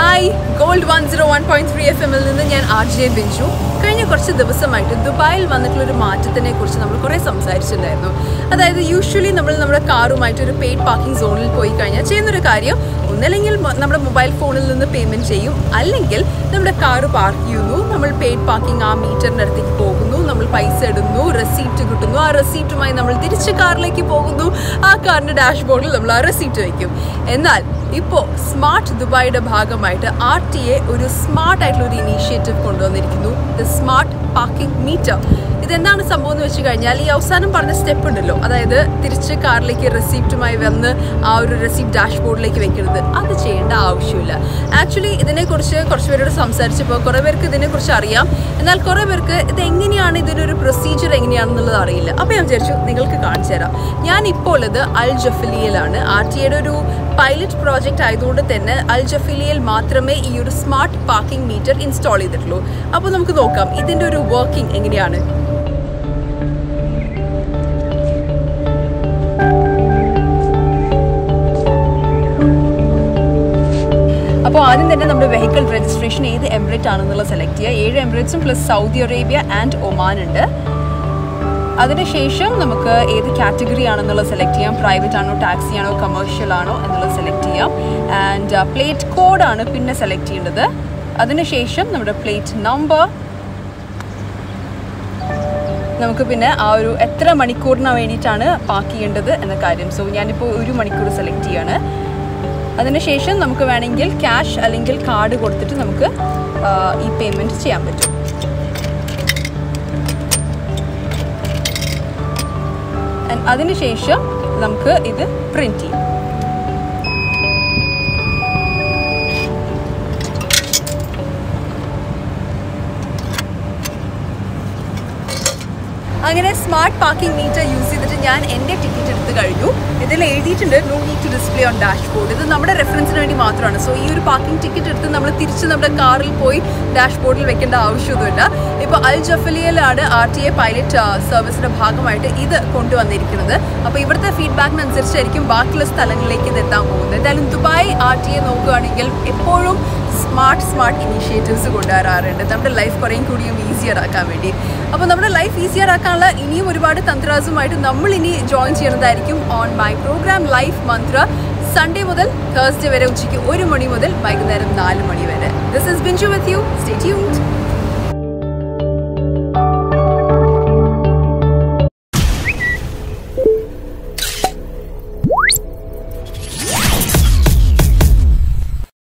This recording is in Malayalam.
hi gold one zero one point three F എമ്മിൽ നിന്ന് ഞാൻ ആർ ജെ ബിഞ്ചു കഴിഞ്ഞ കുറച്ച് ദിവസമായിട്ട് ദുബായിൽ വന്നിട്ടുള്ള ഒരു മാറ്റത്തിനെ കുറിച്ച് നമ്മൾ കുറേ സംസാരിച്ചിട്ടുണ്ടായിരുന്നു അതായത് യൂഷ്വലി നമ്മൾ നമ്മുടെ കാറുമായിട്ട് ഒരു പെയ്ഡ് പാർക്കിംഗ് സോണിൽ പോയി കഴിഞ്ഞാൽ ചെയ്യുന്നൊരു കാര്യം ഒന്നല്ലെങ്കിൽ മ- നമ്മുടെ മൊബൈൽ ഫോണിൽ നിന്ന് പേയ്മെന്റ് ചെയ്യും അല്ലെങ്കിൽ നമ്മുടെ കാറ് പാർക്ക് ചെയ്യുന്നു നമ്മൾ പെയ്ഡ് പാർക്കിംഗ് ആ മീറ്ററിൻ്റെ അടുത്തേക്ക് പോകുന്നു നമ്മൾ പൈസ ഇടുന്നു റെസീപ്റ്റ് കിട്ടുന്നു ആ റെസീപ്റ്റുമായി നമ്മൾ തിരിച്ച് കാറിലേക്ക് പോകുന്നു ആ കാറിൻ്റെ ഡാഷ്ബോർഡിൽ നമ്മൾ ആ റെസീപ്റ്റ് വയ്ക്കും എന്നാൽ ഇപ്പോൾ സ്മാർട്ട് ദുബായിയുടെ ഭാഗമായിട്ട് ആർ ടി എ ഒരു സ്മാർട്ട് ആയിട്ടുള്ള ഒരു ഇനീഷ്യേറ്റീവ് കൊണ്ടുവന്നിരിക്കുന്നു ദ സ്മാർട്ട് പാർക്കിംഗ് മീറ്റർ ഇതെന്താണ് സംഭവം എന്ന് വെച്ച് കഴിഞ്ഞാൽ ഈ അവസാനം പറഞ്ഞ സ്റ്റെപ്പ് ഉണ്ടല്ലോ അതായത് തിരിച്ച് കാറിലേക്ക് റെസീപ്റ്റുമായി വന്ന് ആ ഒരു റെസീപ്റ്റ് ഡാഷ്ബോർഡിലേക്ക് വെക്കരുത് അത് ചെയ്യേണ്ട ആവശ്യമില്ല ആക്ച്വലി ഇതിനെക്കുറിച്ച് കുറച്ച് പേരോട് സംസാരിച്ചപ്പോൾ കുറേ പേർക്ക് ഇതിനെക്കുറിച്ച് അറിയാം എന്നാൽ കുറേ പേർക്ക് ഇത് എങ്ങനെയാണ് ഇതിനൊരു പ്രൊസീജിയർ എങ്ങനെയാണെന്നുള്ളത് അറിയില്ല അപ്പോൾ ഞാൻ വിചാരിച്ചു നിങ്ങൾക്ക് കാണിച്ചു തരാം ഞാൻ ഇപ്പോൾ ഉള്ളത് അൽ ജഫലിയയിലാണ് ആർ ടി എയുടെ ഒരു പൈലറ്റ് പ്രോജക്റ്റ് ആയതുകൊണ്ട് തന്നെ അൽ ജഫലിയയിൽ മാത്രമേ ഈ ഒരു സ്മാർട്ട് പാർക്കിംഗ് മീറ്റർ ഇൻസ്റ്റാൾ ചെയ്തിട്ടുള്ളൂ അപ്പോൾ നമുക്ക് നോക്കാം ഇതിൻ്റെ ഒരു വർക്കിംഗ് എങ്ങനെയാണ് അപ്പോൾ ആദ്യം തന്നെ നമ്മുടെ വെഹിക്കിൾ രജിസ്ട്രേഷൻ ഏത് എമിറേറ്റ് ആണെന്നുള്ളത് സെലക്ട് ചെയ്യുക ഏഴ് എമിറേറ്റ്സും plus Saudi Arabia and Oman ഉണ്ട് അതിനുശേഷം നമുക്ക് ഏത് കാറ്റഗറി ആണെന്നുള്ളത് സെലക്ട് ചെയ്യാം പ്രൈവറ്റ് ആണോ ടാക്സി ആണോ കമേഴ്ഷ്യൽ ആണോ എന്നുള്ളത് സെലക്ട് ചെയ്യാം ആൻഡ് പ്ലേറ്റ് കോഡാണ് പിന്നെ സെലക്ട് ചെയ്യേണ്ടത് അതിനുശേഷം നമ്മുടെ പ്ലേറ്റ് നമ്പർ നമുക്ക് പിന്നെ ആ ഒരു എത്ര മണിക്കൂറിന് വേണ്ടിയിട്ടാണ് പാർക്ക് ചെയ്യേണ്ടത് എന്ന കാര്യം സോ ഞാനിപ്പോൾ ഒരു മണിക്കൂർ സെലക്ട് ചെയ്യാണ് അതിനുശേഷം നമുക്ക് വേണമെങ്കിൽ ക്യാഷ് അല്ലെങ്കിൽ കാർഡ് കൊടുത്തിട്ട് നമുക്ക് ആ, ഈ പേയ്മെൻറ്റ് ചെയ്യാൻ പറ്റും And അതിനുശേഷം നമുക്ക് ഇത് പ്രിന്റ് ചെയ്യാം അങ്ങനെ സ്മാർട്ട് പാർക്കിംഗ് മീറ്റർ യൂസ് ചെയ്തിട്ട് ഞാൻ എൻ്റെ ടിക്കറ്റ് എടുത്ത് കഴിഞ്ഞു ഇതിൽ എഴുതിയിട്ടുണ്ട് no need to display on dashboard ഇത് നമ്മുടെ റെഫറൻസിന് വേണ്ടി മാത്രമാണ് സോ ഈ ഒരു പാർക്കിംഗ് ടിക്കറ്റ് എടുത്ത് നമ്മൾ തിരിച്ച് നമ്മുടെ കാറിൽ പോയി ഡാഷ്ബോർഡിൽ വെക്കേണ്ട ആവശ്യമൊന്നുമില്ല ഇപ്പോൾ അൽ ജഫലിയയിലാണ് ആർ ടി എ പൈലറ്റ് സർവീസിൻ്റെ ഭാഗമായിട്ട് ഇത് കൊണ്ടുവന്നിരിക്കുന്നത് അപ്പോൾ ഇവിടുത്തെ ഫീഡ്ബാക്കിനനുസരിച്ചായിരിക്കും ബാക്കിയുള്ള സ്ഥലങ്ങളിലേക്ക് ഇത് എത്താൻ പോകുന്നത് എന്തായാലും ദുബായ് ആർ ടി എ നോക്കുകയാണെങ്കിൽ എപ്പോഴും സ്മാർട്ട് സ്മാർട്ട് ഇനീഷ്യേറ്റീവ്സ് കൊണ്ടുവരാറുണ്ട് നമ്മുടെ ലൈഫ് കുറേയും കൂടിയും ഈസിയർ ആക്കാൻ വേണ്ടി അപ്പോൾ നമ്മുടെ ലൈഫ് ഈസിയർ ആക്കാനുള്ള ഇനിയും ഒരുപാട് തന്ത്രാസുമായിട്ട് നമ്മൾ ഇനി ജോയിൻ ചെയ്യുന്നതായിരിക്കും on my program life mantra Sunday മുതൽ തേഴ്സ്ഡേ വരെ ഉച്ചയ്ക്ക് ഒരു മണി മുതൽ വൈകുന്നേരം നാല് മണി വരെ this is Binju with you stay tuned